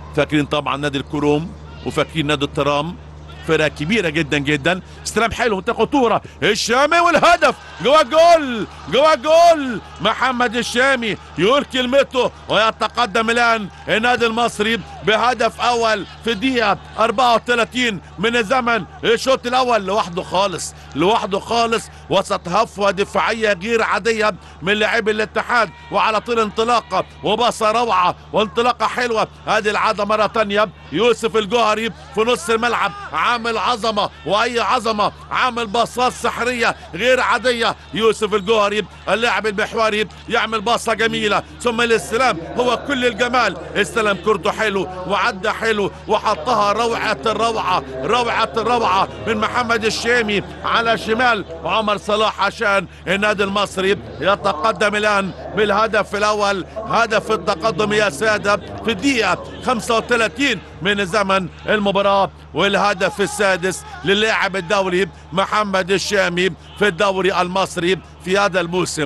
فاكرين طبعا نادي الكروم وفاكرين نادي الترام فرقة كبيرة جدا جدا استلام حلو منطقة خطورة الشامي والهدف جوا الجول جوا الجول محمد الشامي يقول كلمته ويتقدم الآن النادي المصري بهدف أول في الدقيقة 34 من الزمن الشوط الأول لوحده خالص لوحده خالص وسط هفوة دفاعية غير عادية من لاعبي الاتحاد وعلى طول انطلاقة وباصة روعة وانطلاقة حلوة هذه العادة مرة تانية يوسف الجوهري في نص الملعب عامل عظمة وأي عظمة عامل باصات سحرية غير عادية يوسف الجوهري اللاعب المحوري يعمل باصة جميلة ثم الاستلام هو كل الجمال استلم كرته حلو وعدى حلو وحطها روعة الروعة روعة الروعة من محمد الشامي على شمال عمر صلاح عشان النادي المصري يتقدم الآن بالهدف الأول هدف التقدم يا سادة في الدقيقة 35 من زمن المباراة والهدف السادس للاعب الدوري محمد الشامي في الدوري المصري في هذا الموسم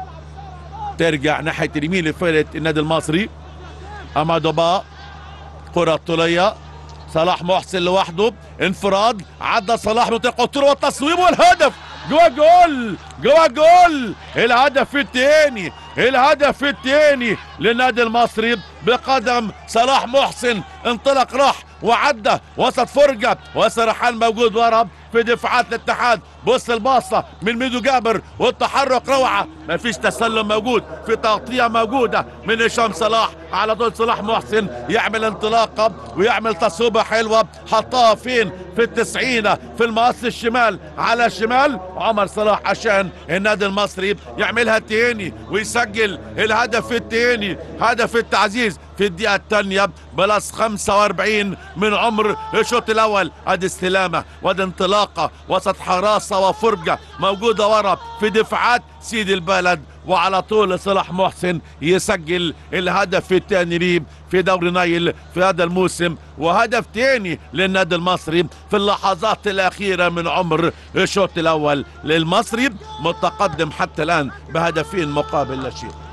ترجع ناحية اليمين لفرقة النادي المصري أمادو با كرة طولية صلاح محسن لوحده انفراد عدى صلاح منطقة قطر والتصويب والهدف جوا جول جوا جول الهدف الثاني الهدف الثاني للنادي المصري بقدم صلاح محسن انطلق راح وعدى وسط فرجة وسرحان موجود ورا في دفاعات الاتحاد بص الباصة من ميدو جابر والتحرك روعة مفيش تسلم موجود في تغطية موجودة من هشام صلاح على طول صلاح محسن يعمل انطلاقة ويعمل تصويبة حلوة حطها فين في التسعينة في المقص الشمال على شمال عمر صلاح عشان النادي المصري يعملها تاني ويسجل الهدف التاني هدف التعزيز في الدقيقة الثانية بلس 45 من عمر الشوط الأول ادي استلامة وادي انطلاقة وسط حراسة وفرجة موجودة ورا في دفاعات سيد البلد وعلى طول صلاح محسن يسجل الهدف الثاني ليه في دوري نايل في هذا الموسم وهدف ثاني للنادي المصري في اللحظات الأخيرة من عمر الشوط الأول للمصري متقدم حتى الآن بهدفين مقابل لا شيء